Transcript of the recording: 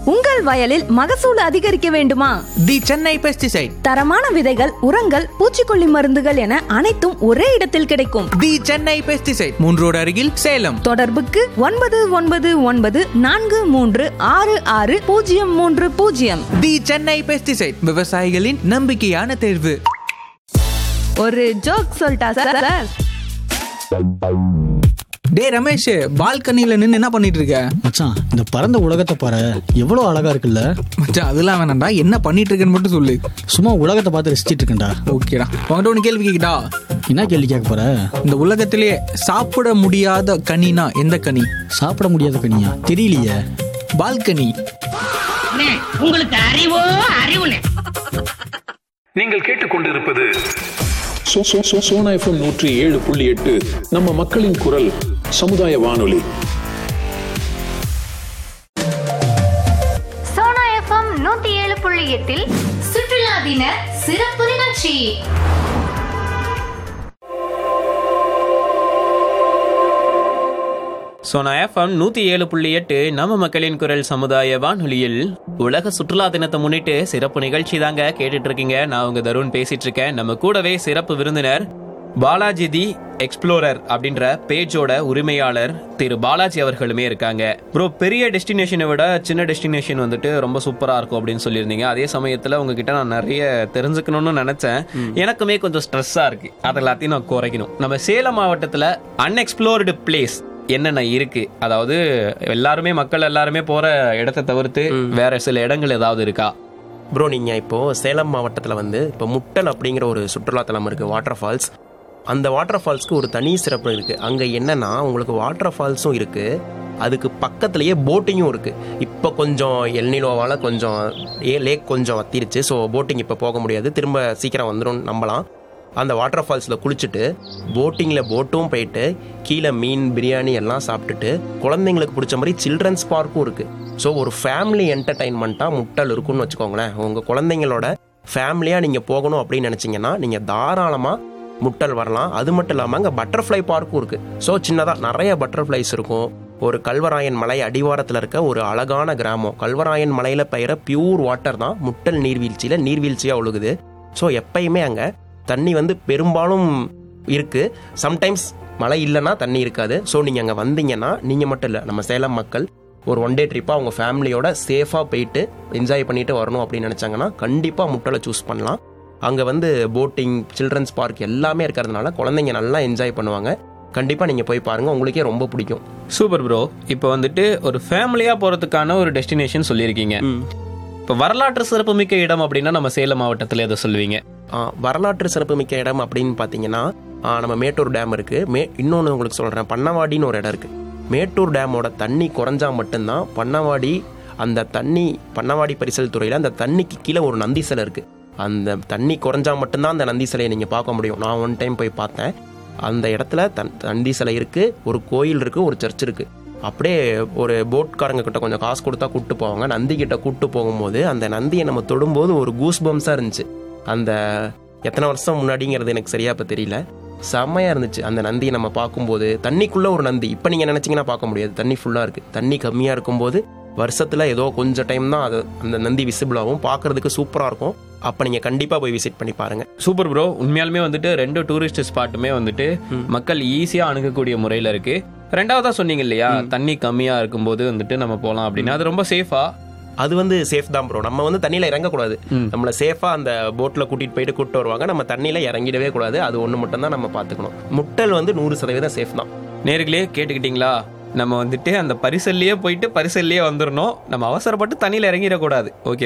உங்கள் வயலில் மகசூல் அதிகரிக்க வேண்டுமா தி சென்னை பெஸ்டிசைட் தரமான விதைகள் உரங்கள் பூச்சிக்கொல்லி மருந்துகள் என அனைத்தும் ஒரே இடத்தில் கிடைக்கும் தி சென்னை பெஸ்டிசைட் மூன்று ரோடு அருகில் சேலம் தொடர்புக்கு ஒன்பது ஒன்பது ஒன்பது நான்கு மூன்று ஆறு ஆறு பூஜ்ஜியம் மூன்று பூஜ்ஜியம் தி சென்னை பெஸ்டிசைட் விவசாயிகளின் நம்பிக்கையான தேர்வு ஒரு ஜோக் சொல்லிட்டா சார் டே ரமேஷ் பால்கனில நின்னு என்ன பண்ணிட்டு இருக்க மச்சான் இந்த பரந்த உலகத்தை பாரு எவ்வளோ அழகா இருக்குல்ல மச்சான் அதெல்லாம் வேணாம்டா என்ன பண்ணிட்டு இருக்கேன்னு மட்டும் சொல்லு சும்மா உலகத்தை பார்த்து ரசிச்சிட்டு இருக்கேன்டா ஓகேடா உங்கள்கிட்ட ஒன்று கேள்வி கேக்குதா என்ன கேள்வி கேட்க போற இந்த உலகத்திலேயே சாப்பிட முடியாத கனினா எந்த கனி சாப்பிட முடியாத கனியா தெரியலையே பால்கனி அண்ணே, உங்களுக்கு அறிவோ அறிவுனே நீங்கள் கேட்டுக்கொண்டிருப்பது சோ- சோ- சோ- சோனா எஃப்எம் நூற்றி ஏழு புள்ளி எட்டு நம்ம மக்களின் குரல் சமுதாய வானொலி சோனா எஃப்எம் நூத்தி ஏழு புள்ளி எட்டில் சுற்றுலா தின சிறப்பு நிகழ்ச்சி சோனா எஃப்எம் நூத்தி ஏழு புள்ளி எட்டு நம்ம மக்களின் குரல் சமுதாய வானொலியில் உலக சுற்றுலா தினத்தை முன்னிட்டு சிறப்பு நிகழ்ச்சி தாங்க கேட்டுட்டு இருக்கீங்க நான் உங்க தருண் பேசிட்டு இருக்கேன் நம்ம கூடவே சிறப்பு விருந்தினர் பாலாஜி தி எக்ஸ்ப்ளோரர் அப்படின்ற பேஜோட உரிமையாளர் திரு பாலாஜி அவர்களுமே இருக்காங்க ப்ரோ பெரிய டெஸ்டினேஷனை விட சின்ன டெஸ்டினேஷன் வந்துட்டு ரொம்ப சூப்பரா இருக்கும் அப்படின்னு சொல்லியிருந்தீங்க அதே சமயத்துல உங்ககிட்ட நான் நிறைய தெரிஞ்சுக்கணும்னு நினைச்சேன் எனக்குமே கொஞ்சம் ஸ்ட்ரெஸ்ஸா இருக்கு அது எல்லாத்தையும் நான் குறைக்கணும் நம்ம சேலம் மாவட்டத்துல அன்எக்ஸ்ப்ளோர்டு பிளேஸ் என்னென்ன இருக்கு அதாவது எல்லாருமே மக்கள் எல்லாருமே போற இடத்தை தவிர்த்து வேற சில இடங்கள் ஏதாவது இருக்கா ப்ரோ நீங்கள் இப்போது சேலம் மாவட்டத்தில் வந்து இப்போ முட்டல் அப்படிங்கிற ஒரு சுற்றுலாத்தலம் இருக்குது வாட்டர் ஃபால்ஸ் அந்த வாட்டர் ஃபால்ஸ்க்கு ஒரு தனி சிறப்பு இருக்குது அங்கே என்னன்னா உங்களுக்கு வாட்டர் ஃபால்ஸும் இருக்குது அதுக்கு பக்கத்துலேயே போட்டிங்கும் இருக்குது இப்போ கொஞ்சம் எல்நிலோவால் கொஞ்சம் ஏ லேக் கொஞ்சம் வத்திருச்சு ஸோ போட்டிங் இப்போ போக முடியாது திரும்ப சீக்கிரம் வந்துடும் நம்பலாம் அந்த வாட்டர் ஃபால்ஸில் குளிச்சுட்டு போட்டிங்கில் போட்டும் போயிட்டு கீழே மீன் பிரியாணி எல்லாம் சாப்பிட்டுட்டு குழந்தைங்களுக்கு பிடிச்ச மாதிரி சில்ட்ரன்ஸ் பார்க்கும் இருக்குது ஸோ ஒரு ஃபேமிலி என்டர்டைன்மெண்ட்டாக முட்டல் இருக்குன்னு வச்சுக்கோங்களேன் உங்கள் குழந்தைங்களோட ஃபேமிலியாக நீங்கள் போகணும் அப்படின்னு நினச்சிங்கன்னா நீங்கள் தாராளமாக முட்டல் வரலாம் அது மட்டும் இல்லாமல் அங்கே பட்டர்ஃப்ளை பார்க்கும் இருக்குது ஸோ சின்னதாக நிறைய பட்டர்ஃப்ளைஸ் இருக்கும் ஒரு கல்வராயன் மலை அடிவாரத்தில் இருக்க ஒரு அழகான கிராமம் கல்வராயன் மலையில் பெய்கிற பியூர் வாட்டர் தான் முட்டல் நீர்வீழ்ச்சியில் நீர்வீழ்ச்சியாக ஒழுகுது ஸோ எப்பயுமே அங்கே தண்ணி வந்து பெரும்பாலும் இருக்குது சம்டைம்ஸ் மழை இல்லைன்னா தண்ணி இருக்காது ஸோ நீங்கள் அங்கே வந்தீங்கன்னா நீங்கள் மட்டும் இல்லை நம்ம சேலம் மக்கள் ஒரு ஒன் டே ட்ரிப்பாக அவங்க ஃபேமிலியோட சேஃபாக போயிட்டு என்ஜாய் பண்ணிட்டு வரணும் அப்படின்னு நினச்சாங்கன்னா கண்டிப்பாக முட்டலை சூஸ் பண்ணலாம் அங்கே வந்து போட்டிங் சில்ட்ரன்ஸ் பார்க் எல்லாமே இருக்கிறதுனால குழந்தைங்க நல்லா என்ஜாய் பண்ணுவாங்க கண்டிப்பாக நீங்கள் போய் பாருங்கள் உங்களுக்கே ரொம்ப பிடிக்கும் சூப்பர் ப்ரோ இப்போ வந்துட்டு ஒரு ஃபேமிலியா போறதுக்கான ஒரு டெஸ்டினேஷன் சொல்லியிருக்கீங்க இப்போ வரலாற்று சிறப்புமிக்க இடம் அப்படின்னா நம்ம சேலம் மாவட்டத்தில் எதை சொல்லுவீங்க ஆ, வரலாற்று சிறப்புமிக்க இடம் அப்படின்னு பார்த்தீங்கன்னா ஆ, நம்ம மேட்டூர் டேம் இருக்குது மே இன்னொன்று உங்களுக்கு சொல்கிறேன் பண்ணவாடின்னு ஒரு இடம் இருக்குது மேட்டூர் டேமோட தண்ணி குறைஞ்சா மட்டும்தான் பண்ணவாடி அந்த தண்ணி பண்ணவாடி பரிசல் துறையில் அந்த தண்ணிக்கு கீழே ஒரு நந்தி சிலை இருக்குது அந்த தண்ணி குறைஞ்சா மட்டும்தான் அந்த நந்தி சிலையை நீங்கள் பார்க்க முடியும் நான் ஒன் டைம் போய் பார்த்தேன் அந்த இடத்துல தன் நந்தி சிலை இருக்குது ஒரு கோயில் இருக்குது ஒரு சர்ச் இருக்குது அப்படியே ஒரு போட்காரங்க கிட்ட கொஞ்சம் காசு கொடுத்தா கூப்பிட்டு போவாங்க நந்தி கிட்ட கூப்பிட்டு போகும்போது அந்த நந்தியை நம்ம தொடும்போது ஒரு கூஸ் பம்ஸாக இருந்துச்சு அந்த எத்தனை வருஷம் முன்னாடிங்கிறது எனக்கு சரியா இப்போ தெரியல செம்மையா இருந்துச்சு அந்த நந்தியை நம்ம பார்க்கும்போது தண்ணிக்குள்ள ஒரு நந்தி இப்போ நீங்க நினைச்சீங்கன்னா பார்க்க முடியாது தண்ணி ஃபுல்லா இருக்கு தண்ணி கம்மியா இருக்கும்போது வருஷத்துல ஏதோ கொஞ்சம் டைம் தான் அது அந்த நந்தி விசிபிள் ஆகும் பார்க்கிறதுக்கு சூப்பரா இருக்கும் அப்போ நீங்க கண்டிப்பா போய் விசிட் பண்ணி பாருங்க சூப்பர் ப்ரோ உண்மையாலுமே வந்துட்டு ரெண்டு டூரிஸ்ட் ஸ்பாட்டுமே வந்துட்டு மக்கள் ஈஸியா அணுகக்கூடிய முறையில இருக்கு ரெண்டாவதா சொன்னீங்க இல்லையா தண்ணி கம்மியா இருக்கும்போது வந்துட்டு நம்ம போலாம் அப்படின்னு அது ரொம்ப சேஃபா அது வந்து சேஃப் தான் ப்ரோ நம்ம வந்து தண்ணியில இறங்கக்கூடாது நம்மளை சேஃபா அந்த போட்ல கூட்டிட்டு போயிட்டு கூட்டு வருவாங்க நம்ம தண்ணியில இறங்கிடவே கூடாது அது ஒன்று மட்டும் தான் நம்ம பார்த்துக்கணும் முட்டல் வந்து நூறு சதவீதம் சேஃப் தான் நேர்களே கேட்டுக்கிட்டீங்களா நம்ம வந்துட்டு அந்த பரிசல்லையே போயிட்டு பரிசல்லையே வந்துடணும் நம்ம அவசரப்பட்டு தண்ணியில் இறங்கிடக்கூடாது ஓகே